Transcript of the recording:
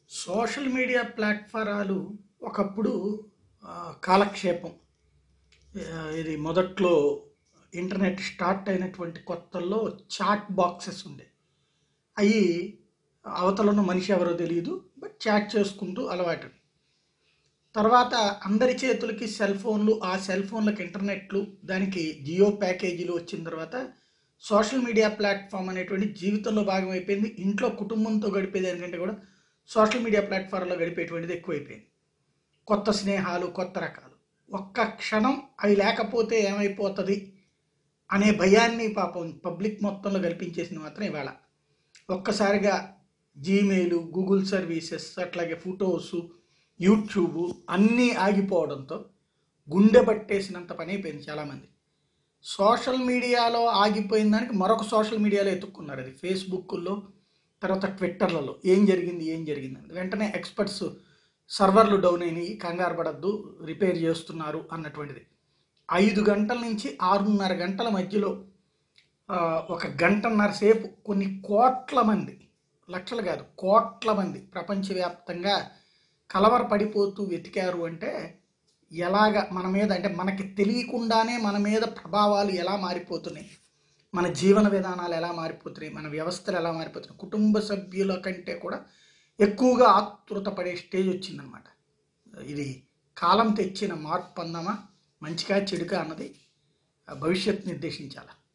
social media ప్లాట్ఫారాలు ఒకప్పుడు ఆ, కాలక్షేపం ఆ, ఇది మొదట్లో ఇంటర్నెట్ స్టార్ట్ అయినటువంటి కొత్తల్లో చాట్ బాక్సెస్ ఉండే అవి అవతల ఉన్న మనిషి ఎవరో తెలియదు బట్ చాట్ చేసుకుంటూ అలవాటు తర్వాత అందరి చేతులకి సెల్ ఫోన్లు ఆ సెల్ ఫోన్లకు ఇంటర్నెట్లు దానికి జియో ప్యాకేజీలు వచ్చిన తర్వాత సోషల్ మీడియా ప్లాట్ఫామ్ అనేటువంటి జీవితంలో భాగం అయిపోయింది ఇంట్లో కుటుంబంతో గడిపేదానికంటే కూడా సోషల్ మీడియా ప్లాట్ఫామ్లో గడిపేటువంటిది ఎక్కువైపోయింది కొత్త స్నేహాలు కొత్త రకాలు ఒక్క క్షణం అవి లేకపోతే ఏమైపోతుంది అనే భయాన్ని పాపం పబ్లిక్ మొత్తంలో కల్పించేసింది మాత్రం ఇవాళ ఒక్కసారిగా జీమెయిల్ గూగుల్ సర్వీసెస్ అట్లాగే ఫొటోస్ యూట్యూబ్ అన్నీ ఆగిపోవడంతో గుండె పట్టేసినంత పని అయిపోయింది చాలామంది సోషల్ మీడియాలో ఆగిపోయిన దానికి మరొక సోషల్ మీడియాలో ఎత్తుక్కున్నారు అది ఫేస్బుక్లో తర్వాత ట్విట్టర్లలో ఏం జరిగింది ఏం జరిగింది అని వెంటనే ఎక్స్పర్ట్స్ సర్వర్లు డౌన్ అయినాయి కంగారు పడద్దు రిపేర్ చేస్తున్నారు అన్నటువంటిది ఐదు గంటల నుంచి ఆరున్నర గంటల మధ్యలో ఆ, ఒక గంటన్నర సేపు కొన్ని కోట్ల మంది లక్షలు కాదు కోట్ల మంది ప్రపంచవ్యాప్తంగా కలవరపడిపోతూ వెతికారు అంటే ఎలాగ మన మీద అంటే మనకి తెలియకుండానే మన మీద ప్రభావాలు ఎలా మారిపోతున్నాయి మన జీవన విధానాలు ఎలా మారిపోతున్నాయి మన వ్యవస్థలు ఎలా మారిపోతున్నాయి కుటుంబ సభ్యుల కంటే కూడా ఎక్కువగా ఆతృత పడే స్టేజ్ వచ్చిందనమాట ఇది కాలం తెచ్చిన మార్పు అందామా మంచిగా చెడుగా అన్నది ఆ భవిష్యత్ నిర్దేశించాలి